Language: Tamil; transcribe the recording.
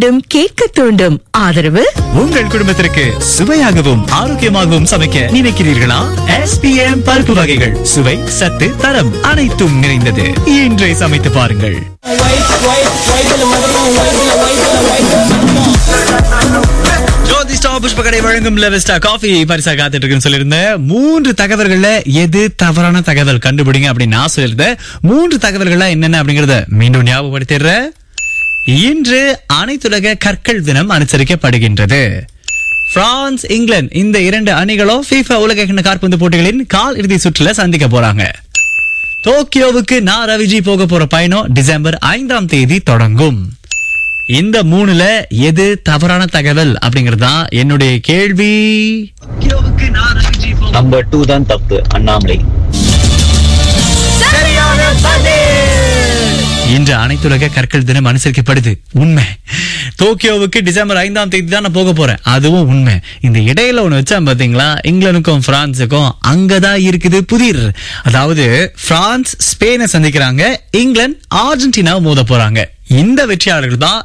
தூண்டும் கேட்க தூண்டும் ஆதரவு உங்கள் குடும்பத்திற்கு சுவையாகவும் ஆரோக்கியமாகவும் சமைக்க நினைக்கிறீர்களா எஸ்பிஎம் பருப்பு வகைகள் சுவை சத்து தரம் அனைத்தும் நிறைந்தது இன்றை சமைத்து பாருங்கள் ஜோதிஸ்டா புஷ்பகடை வழங்கும் லெவஸ்டா காஃபி பரிசா காத்துட்டு இருக்குன்னு சொல்லியிருந்தேன் மூன்று தகவல்கள்ல எது தவறான தகவல் கண்டுபிடிங்க அப்படின்னு நான் சொல்லியிருந்தேன் மூன்று தகவல்கள்ல என்னென்ன அப்படிங்கறத மீண்டும் ஞாபகப்படுத்திடுறேன் இன்று அனைத்துலக கற்கள் தினம் அனுசரிக்கப்படுகின்றது பிரான்ஸ் இங்கிலாந்து இந்த இரண்டு அணிகளும் FIFA உலக கிண்ண காற்பந்து போட்டிகளின் கால் இறுதி சுற்றுல சந்திக்க போறாங்க டோக்கியோவுக்கு நான் ரவிஜி போக போற பயணம் டிசம்பர் ஐந்தாம் தேதி தொடங்கும் இந்த மூணுல எது தவறான தகவல் அப்படிங்கறது தான் என்னுடைய கேள்வி டோக்கியோவுக்கு நான் ரவிஜி போக நம்பர் டூ தான் தப்பு அண்ணாமலை இன்று அனைத்துலக கற்கள் தினம் அனுசரிக்கப்படுது உண்மை டோக்கியோவுக்கு டிசம்பர் ஐந்தாம் தேதி தான் நான் போக போறேன் அதுவும் உண்மை இந்த இடையில ஒண்ணு வச்சா பாத்தீங்களா இங்கிலாந்துக்கும் பிரான்ஸுக்கும் அங்கதான் இருக்குது புதிர் அதாவது பிரான்ஸ் ஸ்பெயினை சந்திக்கிறாங்க இங்கிலாந்து அர்ஜென்டினா மோத போறாங்க இந்த வெற்றியாளர்கள் தான்